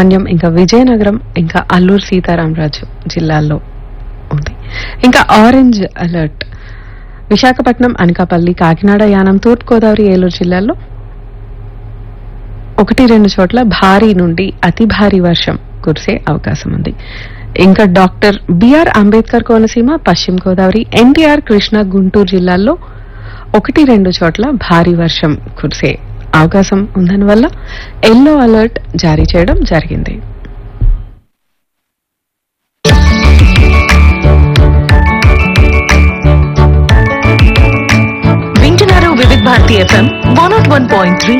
మన్యం ఇంకా విజయనగరం ఇంకా అల్లూరు సీతారామరాజు జిల్లాల్లో ఉంది ఇంకా ఆరెంజ్ అలర్ట్ విశాఖపట్నం అనకాపల్లి కాకినాడ యానం తూర్పుగోదావరి ఏలూరు జిల్లాల్లో ఒకటి రెండు చోట్ల భారీ నుండి అతి భారీ వర్షం కురిసే అవకాశం ఉంది ఇంకా డాక్టర్ బిఆర్ అంబేద్కర్ కోనసీమ పశ్చిమ గోదావరి ఎన్టీఆర్ కృష్ణ గుంటూరు జిల్లాల్లో ఒకటి రెండు చోట్ల భారీ వర్షం కురిసే అవకాశం ఉందని వల్ల ఎల్లో అలర్ట్ జారీ చేయడం జరిగింది వింటున్నారు Vividh Bharati FM one naught one point three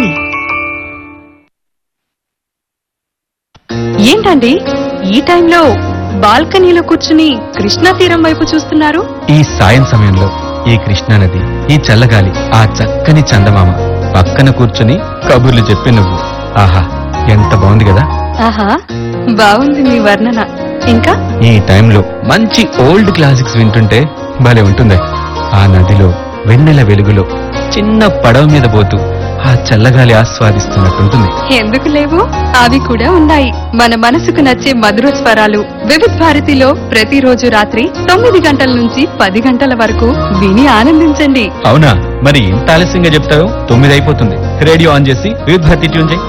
ఏంటండి ఈ టైంలో బాల్కనీలో కూర్చుని కృష్ణా తీరం వైపు చూస్తున్నారు ఈ సాయం సమయంలో ఈ కృష్ణానది ఈ చల్లగాలి ఆ చక్కని చందమామ పక్కన కూర్చుని కబుర్లు చెప్పి నువ్వు ఆహా ఎంత బాగుంది కదా ఆహా బాగుంది మీ వర్ణన ఇంకా ఈ టైంలో మంచి ఓల్డ్ క్లాసిక్స్ వింటుంటే భలే ఉంటుంది ఆ నదిలో వెన్నెల వెలుగులో చిన్న పడవ మీద పోతూ ఆ చల్లగాలి ఆస్వాదిస్తున్నట్టుంటుంది ఎందుకు లేవు అవి కూడా ఉన్నాయి మన మనసుకు నచ్చే మధుర స్వరాలు వివిధ భారతిలో ప్రతిరోజు రాత్రి తొమ్మిది గంటల నుంచి పది గంటల వరకు విని ఆనందించండి అవునా మరి ఇంత ఆలస్యంగా చెప్తావు తొమ్మిది అయిపోతుంది రేడియో ఆన్ చేసి వివిధ భారతి ట్యూన్ చేయి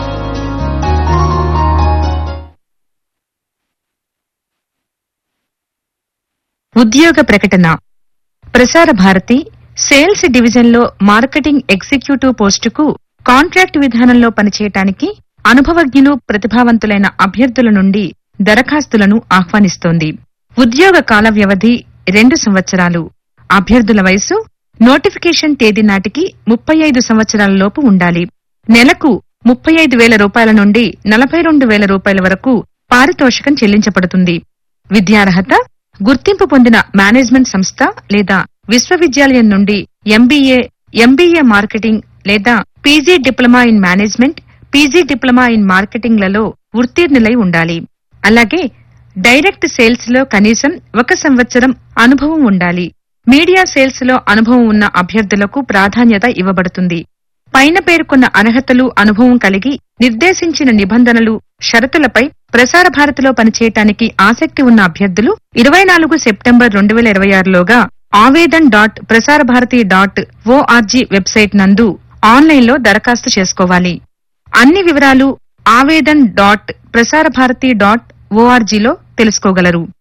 ఉద్యోగ ప్రకటన ప్రసార భారతి సేల్స్ డివిజన్లో మార్కెటింగ్ ఎగ్జిక్యూటివ్ పోస్టుకు కాంట్రాక్ట్ విధానంలో పనిచేయటానికి అనుభవజ్ఞులు ప్రతిభావంతులైన అభ్యర్థుల నుండి దరఖాస్తులను ఆహ్వానిస్తోంది ఉద్యోగ కాల వ్యవధి రెండు సంవత్సరాలు అభ్యర్థుల వయసు నోటిఫికేషన్ తేదీ నాటికి ముప్పై ఐదు సంవత్సరాల లోపు ఉండాలి నెలకు ముప్పై ఐదు వేల రూపాయల నుండి నలభై రెండు వేల రూపాయల వరకు పారితోషికం చెల్లించబడుతుంది విద్యార్హత గుర్తింపు పొందిన మేనేజ్మెంట్ సంస్థ లేదా విశ్వవిద్యాలయం నుండి ఎంబీఏ ఎంబీఏ మార్కెటింగ్ లేదా PG diploma in management PG diploma in marketing లలో ఉత్తీర్ణులై ఉండాలి అలాగే డైరెక్ట్ సేల్స్ లో కనీసం ఒక సంవత్సరం అనుభవం ఉండాలి మీడియా సేల్స్ లో అనుభవం ఉన్న అభ్యర్థులకు ప్రాధాన్యత ఇవ్వబడుతుంది పైన పేర్కొన్న అర్హతలు అనుభవం కలిగి నిర్దేశించిన నిబంధనలు షరతులపై ప్రసార భారతిలో పనిచేయటానికి ఆసక్తి ఉన్న అభ్యర్థులు ఇరవై నాలుగు సెప్టెంబర్ రెండు వేల ఇరవై ఆరులోగా ఆవేదన్ డాట్ ప్రసార భారతి డాట్ ఓఆర్జీ వెబ్సైట్ నందు ఆన్లైన్లో దరఖాస్తు చేసుకోవాలి అన్ని వివరాలు ఆవేదన్ డాట్ ప్రసార భారతి డాట్ ఓఆర్జీలో తెలుసుకోగలరు